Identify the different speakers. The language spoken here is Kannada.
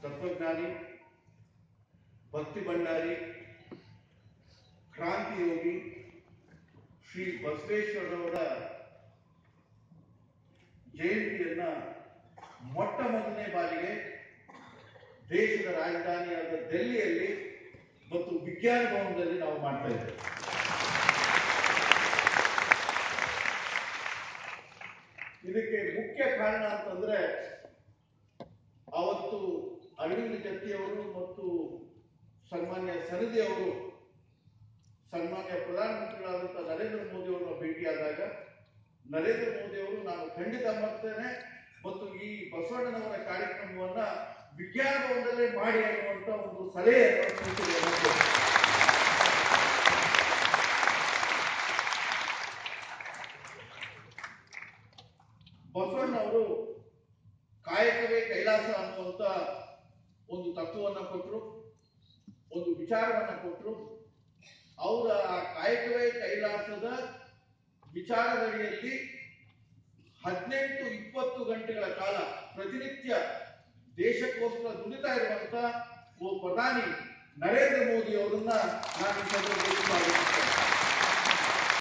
Speaker 1: ತತ್ವಜ್ಞಾನಿ ಭಕ್ತಿ ಭಂಡಾರಿ ಕ್ರಾಂತಿ ಯೋಗಿ ಶ್ರೀ ಬಸವೇಶ್ವರರವರ ಜಯಂತಿಯನ್ನ ಮೊಟ್ಟ ಮೊದಲನೇ ಬಾರಿಗೆ ದೇಶದ ರಾಜಧಾನಿಯಾದ ದೆಹಲಿಯಲ್ಲಿ ಮತ್ತು ವಿಜ್ಞಾನ ಭವನದಲ್ಲಿ ನಾವು ಮಾಡ್ತಾ ಇದ್ದೇವೆ ಇದಕ್ಕೆ ಮುಖ್ಯ ಕಾರಣ ಅಂತಂದ್ರೆ ಅವತ್ತು ಅರವಿಂದ್ ಜತ್ತಿಯವರು ಮತ್ತು ಸನ್ಮಾನ್ಯ ಸನದಿ ಅವರು ಸನ್ಮಾನ್ಯ ಪ್ರಧಾನಮಂತ್ರಿಗಳಾದಂತಹ ನರೇಂದ್ರ ಮೋದಿ ಅವರನ್ನ ಭೇಟಿಯಾದಾಗ ನರೇಂದ್ರ ಮೋದಿ ಅವರು ನಾನು ಖಂಡಿತ ಮಾಡ್ತೇನೆ ಮತ್ತು ಈ ಬಸವಣ್ಣನವರ ಕಾರ್ಯಕ್ರಮವನ್ನ ವಿಜ್ಞಾನ ಭವನದಲ್ಲೇ ಮಾಡಿ ಅನ್ನುವಂತ ಒಂದು ಸಲಹೆಯನ್ನು ಕೊಟ್ಟಿದ್ದಾರೆ ನಮಗೆ. ಬಸವಣ್ಣವರು ಕಾಯಕವೇ ಕೈಲಾಸ ಅನ್ನುವಂತ ಒಂದು ತತ್ವವನ್ನ ಕೊಟ್ಟರು ಒಂದು ವಿಚಾರವನ್ನ ಕೊಟ್ಟರು ಅವರ ಆ ಕಾಯಕವೇ ಕೈಲಾಸದ ವಿಚಾರದಡಿಯಲ್ಲಿ ಹದಿನೆಂಟು ಇಪ್ಪತ್ತು ಗಂಟೆಗಳ ಕಾಲ ಪ್ರತಿನಿತ್ಯ ದೇಶಕ್ಕೋಸ್ಕರ ದುಡಿತಾ ಇರುವಂತ ಒಬ್ಬ ಪ್ರಧಾನಿ ನರೇಂದ್ರ ಮೋದಿ ಅವರನ್ನ ನಾನು ಈ ಸಂದರ್ಭದಲ್ಲಿ ಸ್ವಾಗತಿಸ್ತೇನೆ